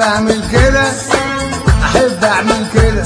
اعمل كده احب اعمل كده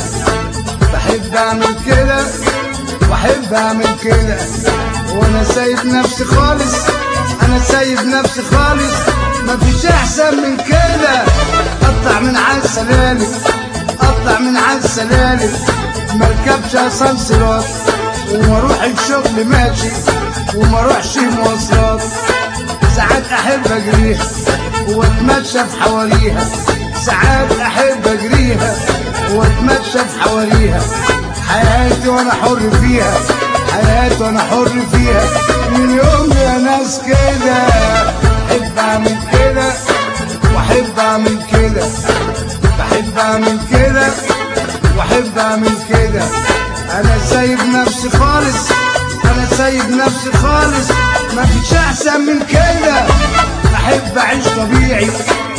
بحب اعمل كده واحب اعمل كده وانا سايب نفسي خالص انا سايب نفسي خالص مفيش احسن من كده اطلع من على السلالم اطلع من على السلالم مركبش اسانسيرات وما اروح الشغل ماشي وما اروحش مواصلات ساعات احب اجريها واتمشى في حواليها ساعات احب اجريها واتمشى في حواليها حياتي وانا حر فيها حياتي وانا حر فيها من يوم يا ناس كده احب اعمل كده واحب اعمل كده بحب اعمل كده واحب اعمل كده انا سايب نفسي خالص انا سايب نفسي خالص مفيش احسن من كده احب اعيش طبيعي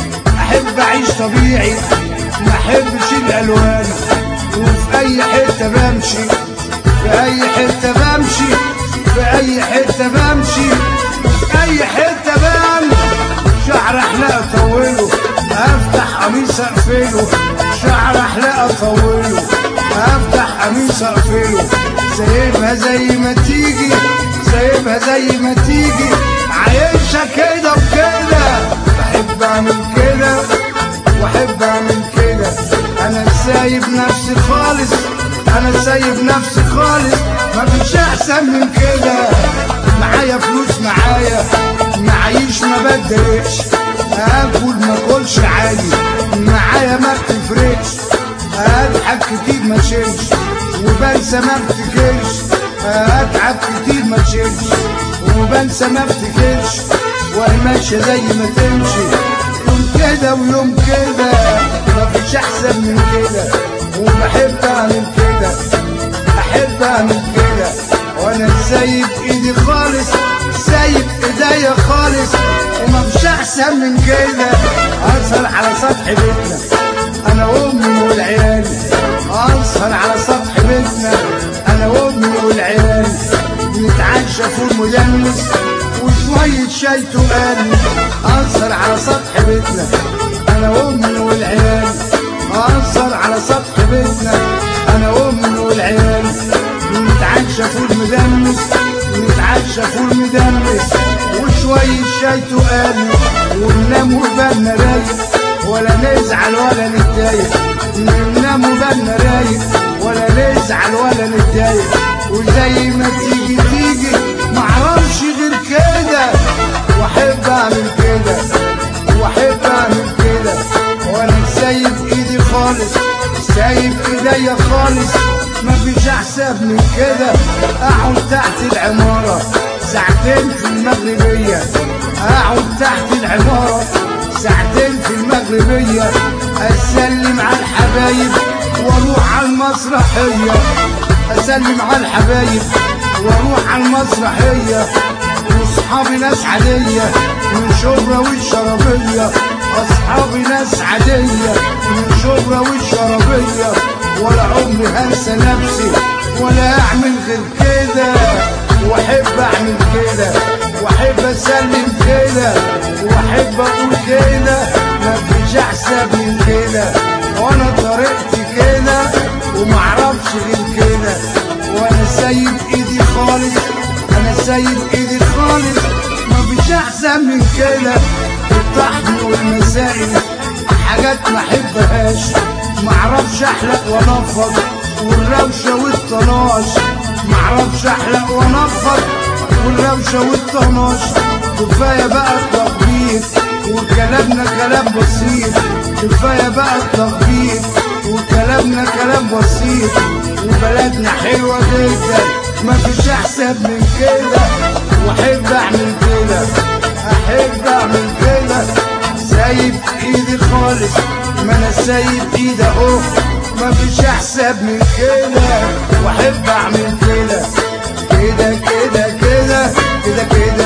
احب اعيش طبيعي ما احبش الالوان وفي اي حته بمشي في اي حته بمشي في اي حته بمشي في اي حته بمشي شعر احلى اطوله افتح قميص اقفله شعر احلى اطوله افتح قميص اقفله سايبها زي ما تيجي سايبها زي ما تيجي عايشها كده وكده بحب اعمل كده واحب اعمل كده انا سايب نفسي خالص انا سايب نفسي خالص مفيش احسن من كده معايا فلوس معايا معيش ما بدرقش اكل ما اكلش عادي معايا ما بتفرقش اضحك كتير ما شيلش وبنسى ما افتكرش اتعب كتير ما تشيلش وبنسى ما افتكرش وهي ماشيه زي ما تمشي يوم كده ويوم كده مفيش احسن من كده وبحب اعمل كده احب اعمل كده وانا سايب ايدي خالص سايب ايديا خالص ومفيش احسن من كده اسهر على سطح بيتنا انا وامي والعيال اسهر على سطح بيتنا انا وامي والعيال نتعشى فول مدمس وشوية شاي تقال اسهر على سطح بيتنا انا وامي والعيال اسهر على سطح بيتنا انا وامي والعيال نتعشى فول مدمس نتعشى فول مدمس وشوية شاي تقال وننام وبالنا رايق ولا نزعل ولا نتضايق ننام وبالنا رايق ولا نزعل ولا نتضايق وزي ما تيجي تيجي معرفش غير كده واحب اعمل كده واحب اعمل كده وانا سايب ايدي خالص سايب ايديا خالص مفيش احسن من كده اقعد تحت العمارة ساعتين في المغربية اقعد تحت العمارة ساعتين في المغربية اسلم على الحبايب واروح على المسرحية اسلم على الحبايب واروح على المسرحية واصحابي ناس عادية من شبرا والشرابية اصحابي ناس عادية من شبرا والشرابية ولا عمري هنسى نفسي ولا اعمل غير كده واحب اعمل كده واحب اسلم كده واحب اقول كده مفيش احسن من كده وانا طريقتي كده ومعرفش غير كده وانا سايب ايدي خالص انا سايب ايدي خالص مفيش احسن من كده الطحن والمسائل حاجات ما احبهاش معرفش احلق وانفض والروشه والطناش معرفش احلق وانفض والروشه والطناش كفايه بقى التخبيط وكلامنا كلام بسيط كفايه بقى التخبيط وكلامنا كلام بسيط وبلدنا حلوه جدا مفيش احسن من كده واحب اعمل كده احب اعمل كده سايب ايدي خالص ما انا سايب ايدي اهو مفيش احسن من كده واحب اعمل كده كده كده كده كده كده